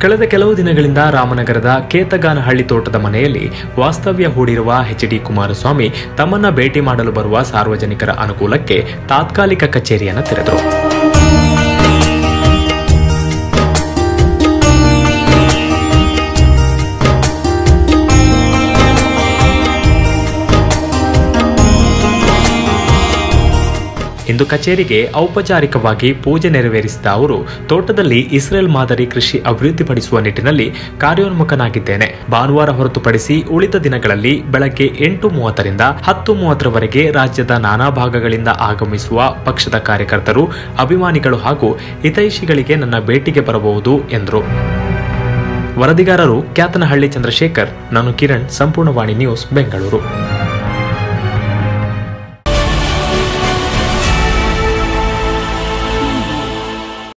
ಕಳೆದ ಕೆಲವು ದಿನಗಳಿಂದ ರಾಮನಗರದ ಕೇತಗಾನಹಳ್ಳಿ ತೋಟದ ಮನೆಯಲ್ಲಿ ವಾಸ್ತವ್ಯ ಹೂಡಿರುವ ಎಚ್ ಡಿ ಕುಮಾರಸ್ವಾಮಿ ತಮ್ಮನ್ನ ಭೇಟಿ ಮಾಡಲು ಬರುವ ಸಾರ್ವಜನಿಕರ ಅನುಕೂಲಕ್ಕೆ ತಾತ್ಕಾಲಿಕ ಕಚೇರಿಯನ್ನು ತೆರೆದರು ಇಂದು ಕಚೇರಿಗೆ ಔಪಚಾರಿಕವಾಗಿ ಪೂಜೆ ನೆರವೇರಿಸಿದ ಅವರು ತೋಟದಲ್ಲಿ ಇಸ್ರೇಲ್ ಮಾದರಿ ಕೃಷಿ ಅಭಿವೃದ್ಧಿಪಡಿಸುವ ನಿಟ್ಟಿನಲ್ಲಿ ಕಾರ್ಯೋನ್ಮುಖನಾಗಿದ್ದೇನೆ ಭಾನುವಾರ ಹೊರತುಪಡಿಸಿ ಉಳಿದ ದಿನಗಳಲ್ಲಿ ಬೆಳಗ್ಗೆ ಎಂಟು ಮೂವತ್ತರಿಂದ ಹತ್ತು ಮೂವತ್ತರವರೆಗೆ ರಾಜ್ಯದ ನಾನಾ ಭಾಗಗಳಿಂದ ಆಗಮಿಸುವ ಪಕ್ಷದ ಕಾರ್ಯಕರ್ತರು ಅಭಿಮಾನಿಗಳು ಹಾಗೂ ಹಿತೈಷಿಗಳಿಗೆ ನನ್ನ ಭೇಟಿಗೆ ಬರಬಹುದು ಎಂದರು ವರದಿಗಾರರು ಕ್ಯಾತನಹಳ್ಳಿ ಚಂದ್ರಶೇಖರ್ ನಾನು ಕಿರಣ್ ಸಂಪೂರ್ಣವಾಣಿ ನ್ಯೂಸ್ ಬೆಂಗಳೂರು